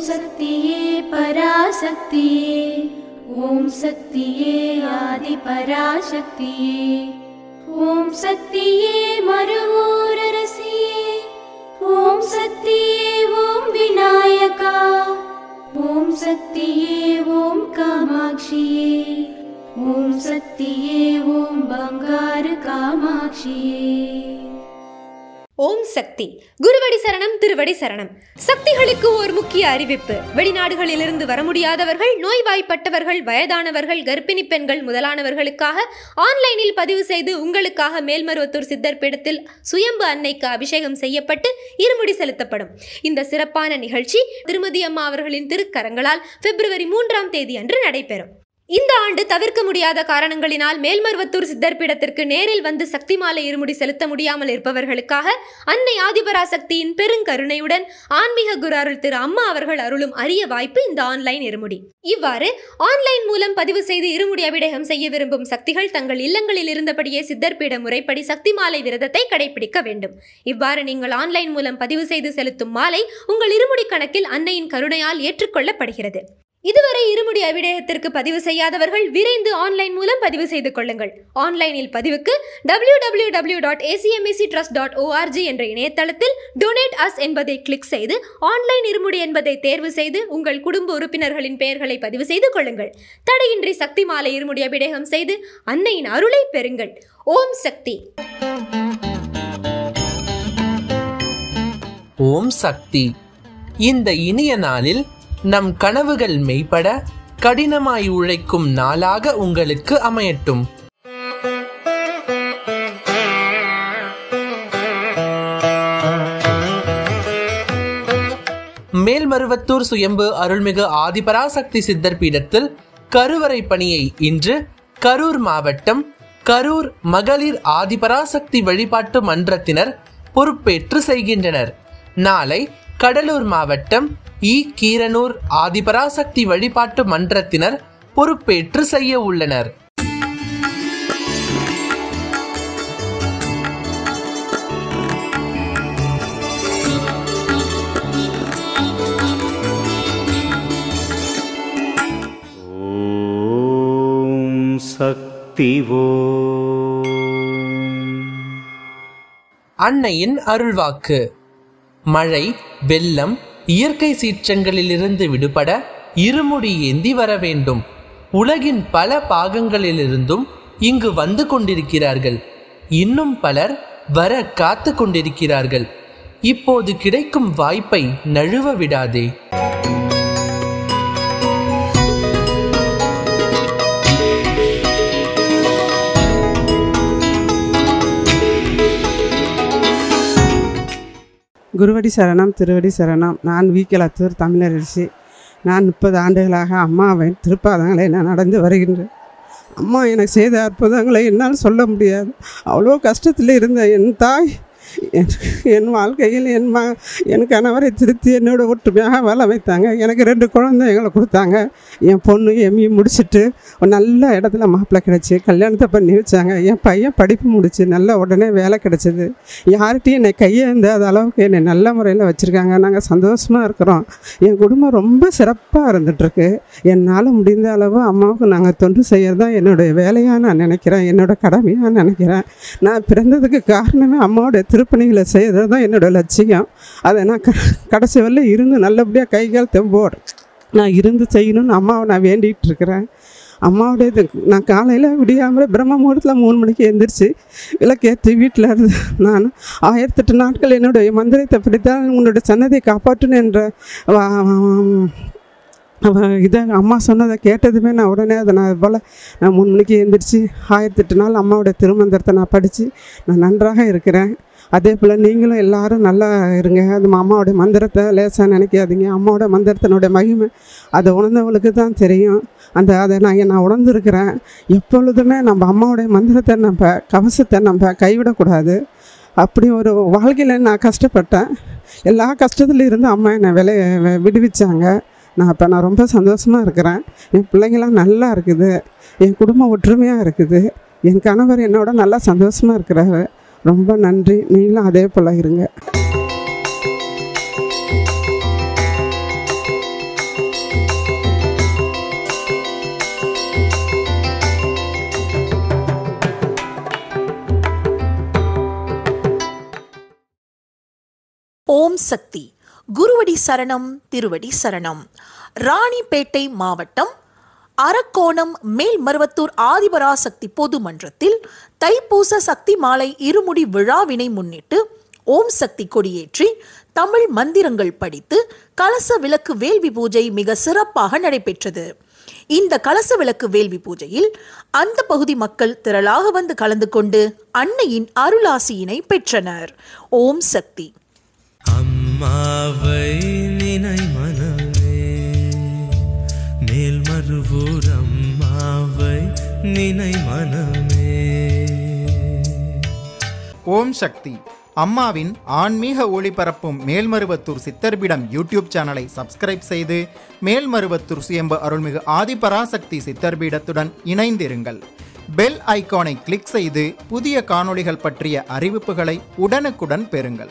சக்தியே பராசக்தியே ஓம் சக்தியே ஆதி பராசக்தியே ஓம் சக்தியே மறுவூரரசியே ஓம் சக்தியே ஓம் விநாயகா ஓம் சக்தியே ஓம் காமாட்சியே ஓம் சக்தியே ஓம் பங்காரு காமாட்சியே ஓம் சக்தி குருவடி சரணம் திருவடி சரணம் சக்திகளுக்கு ஒரு முக்கிய அறிவிப்பு வெளிநாடுகளிலிருந்து வர முடியாதவர்கள் நோய்வாய்ப்பட்டவர்கள் வயதானவர்கள் கர்ப்பிணி பெண்கள் முதலானவர்களுக்காக ஆன்லைனில் பதிவு செய்து உங்களுக்காக மேல்மருவத்தூர் சித்தர் பீடத்தில் சுயம்பு அன்னைக்கு அபிஷேகம் செய்யப்பட்டு இருமுடி செலுத்தப்படும் இந்த சிறப்பான நிகழ்ச்சி திருமதி அம்மா அவர்களின் திருக்கரங்களால் பிப்ரவரி மூன்றாம் தேதி அன்று நடைபெறும் இந்த ஆண்டு தவிர்க்க முடியாத காரணங்களினால் மேல்மருவத்தூர் சித்தர் பீடத்திற்கு நேரில் வந்து சக்தி மாலை இருமுடி செலுத்த முடியாமல் இருப்பவர்களுக்காக அன்னை ஆதிபராசக்தியின் பெருங்கருணையுடன் ஆன்மீக குரு அருள் திரு அம்மா அவர்கள் அருளும் அரிய வாய்ப்பு இந்த ஆன்லைன் இருமுடி இவ்வாறு ஆன்லைன் மூலம் பதிவு செய்து இருமுடி அபிடேகம் செய்ய விரும்பும் சக்திகள் தங்கள் இல்லங்களில் இருந்தபடியே சித்தர் பீட முறைப்படி சக்தி மாலை விரதத்தை கடைபிடிக்க வேண்டும் இவ்வாறு நீங்கள் ஆன்லைன் மூலம் பதிவு செய்து செலுத்தும் மாலை உங்கள் இருமுடி கணக்கில் அன்னையின் கருணையால் ஏற்றுக்கொள்ளப்படுகிறது இதுவரை இருமுடி அபிடேகத்திற்கு பதிவு செய்யாதவர்கள் விரைந்து ஆன்லைன் மூலம் பதிவு செய்து கொள்ளுங்கள் ஆன்லைனில் பதிவுக்கு W W W dot ACMAC trust dot ORG என்ற இணையதளத்தில் டொனேட் அஸ் என்பதை கிளிக் செய்து ஆன்லைன் இருமுடி என்பதை தேர்வு செய்து உங்கள் குடும்ப உறுப்பினர்களின் பெயர்களை பதிவு செய்து கொள்ளுங்கள் தடையின்றி சக்தி மாலை இருமுடி அபிடேகம் செய்து அன்னையின் அருளை பெறுங்கள் ஓம் சக்தி ஓம் சக்தி இந்த இனிய நாளில் நம் கனவுகள் மெய்ப்பட கடினமாய் உழைக்கும் நாளாக உங்களுக்கு அமையட்டும் மேல்மருவத்தூர் சுயம்பு அருள்மிகு ஆதிபராசக்தி சித்தர் பீடத்தில் கருவறை பணியை இன்று கரூர் மாவட்டம் கரூர் மகளிர் ஆதிபராசக்தி வழிபாட்டு மன்றத்தினர் பொறுப்பேற்று செய்கின்றனர் நாளை கடலூர் மாவட்டம் இ கீரனூர் ஆதிபராசக்தி வழிபாட்டு மன்றத்தினர் பொறுப்பேற்று செய்ய உள்ளனர் ॐ शक्तिवो அன்னையின் அருள்வாக்கு மழை வெள்ளம் இயற்கை சீற்றங்களிலிருந்து விடுபட இருமுடி ஏந்தி வர வேண்டும் உலகின் பல பாகங்களிலிருந்தும் இங்கு வந்து கொண்டிருக்கிறார்கள் இன்னும் பலர் வர காத்து கொண்டிருக்கிறார்கள் இப்போது கிடைக்கும் வாய்ப்பை நழுவ விடாதே குருவடி சரணம் திருவடி சரணம் நான் வீக்கலத்தூர் தமிழரசி நான் முப்பது ஆண்டுகளாக அம்மாவின் திருப்பாதங்களை நான் நடந்து வருகின்றேன் அம்மா எனக்கு செய்த அற்புதங்களை என்னால் சொல்ல முடியாது அவ்வளோ கஷ்டத்தில் இருந்த என் தாய் என் என் வாழ்க்கையில் என் ம என் கணவரை திருத்தி என்னோட ஒற்றுமையாக வாழ வைத்தாங்க எனக்கு ரெண்டு குழந்தைகளை கொடுத்தாங்க என் பொண்ணு எம்இ முடிச்சுட்டு ஒரு நல்ல இடத்துல மாப்பிள்ளை கிடச்சி கல்யாணத்தை பண்ணி வச்சாங்க என் பையன் படிப்பு முடிச்சு நல்ல உடனே வேலை கிடச்சிது யார்கிட்டையும் என்னை கையேந்தாத அளவுக்கு என்னை நல்ல முறையில் வச்சுருக்காங்க நாங்கள் சந்தோஷமாக இருக்கிறோம் என் குடும்பம் ரொம்ப சிறப்பாக இருந்துகிட்ருக்கு என்னால் முடிந்த அளவு அம்மாவுக்கு நாங்கள் தொண்டு செய்கிறது தான் என்னுடைய வேலையாக நான் நினைக்கிறேன் என்னோட கடமையாக நினைக்கிறேன் நான் பிறந்ததுக்கு காரணமே அம்மாவோட திருப்பணிகளை செய்கிறது தான் என்னோட லட்சியம் அதை நான் க கடைசி வரல இருந்து நல்லபடியாக கை கால் தெம்போடு நான் இருந்து செய்யணும்னு அம்மாவை நான் வேண்டிகிட்டு இருக்கிறேன் அம்மாவுடைய இது நான் காலையில் விடியாமல் பிரம்ம முகூர்த்தத்தில் மூணு மணிக்கு எழுந்திரிச்சு விளக்கேற்றி வீட்டில் இருந்து நான் ஆயிரத்தெட்டு நாட்கள் என்னுடைய மந்திரத்தை பிடித்தால் உன்னுடைய சன்னதியை காப்பாற்றணும் என்ற வா- அவ இதை அம்மா சொன்னதை கேட்டதுமே நான் உடனே அதை நான் போல் நான் மூணு மணிக்கு எழுந்திரிச்சு ஆயிரத்தெட்டு நாள் அம்மாவோட திருமந்திரத்தை நான் படித்து நான் நன்றாக இருக்கிறேன் அதே போல் நீங்களும் எல்லாரும் நல்லா இருங்க அது அம்மாவோட மந்திரத்தை லேசாக நினைக்காதீங்க அம்மாவோட மந்திரத்தினுடைய மகிமை அதை உணர்ந்தவங்களுக்கு தான் தெரியும் அந்த அதை நான் நான் உணர்ந்துருக்கிறேன் எப்பொழுதுமே நம்ம அம்மாவோடைய மந்திரத்தை நம்ம கவசத்தை நம்ம கைவிடக்கூடாது அப்படி ஒரு வாழ்க்கையில் நான் கஷ்டப்பட்டேன் எல்லா கஷ்டத்துல இருந்து அம்மா என்னை விலை விடுவிச்சாங்க நான் இப்போ நான் ரொம்ப சந்தோஷமாக இருக்கிறேன் என் பிள்ளைங்களாம் நல்லா இருக்குது என் குடும்பம் ஒற்றுமையாக இருக்குது என் கணவர் என்னோட நல்லா சந்தோஷமாக இருக்கிறாரு ரொம்ப நன்றி நீங்களும் அதே போல் இருங்க சக்தி குருவடி சரணம் திருவடி சரணம் ராணிப்பேட்டை மாவட்டம் அரக்கோணம் மேல்மருவத்தூர் ஆதிபராசக்தி பொது மன்றத்தில் தைப்பூச சக்தி மாலை இருமுடி விழாவினை முன்னிட்டு ஓம் சக்தி கொடியேற்றி தமிழ் மந்திரங்கள் படித்து கலச விளக்கு வேள்வி பூஜை மிக சிறப்பாக நடைபெற்றது இந்த கலச விளக்கு வேள்வி பூஜையில் அந்த பகுதி மக்கள் திரளாக வந்து கலந்து கொண்டு அன்னையின் அருளாசியினை பெற்றனர் ஓம் சக்தி அம்மாவை நினை மனமே மேல்மருவூர் அம்மாவை நினை மனமே ஓம் சக்தி அம்மாவின் ஆன்மீக ஒளிபரப்பும் மேல்மருவத்தூர் சித்தர்பிடம் யூடியூப் சேனலை சப்ஸ்கிரைப் செய்து மேல்மருவத்தூர் சுயம்பு அருள்மிகு ஆதிபராசக்தி சித்தர்பீடத்துடன் இணைந்திருங்கள் பெல் ஐகானை கிளிக் செய்து புதிய காணொளிகள் பற்றிய அறிவிப்புகளை உடனுக்குடன் பெறுங்கள்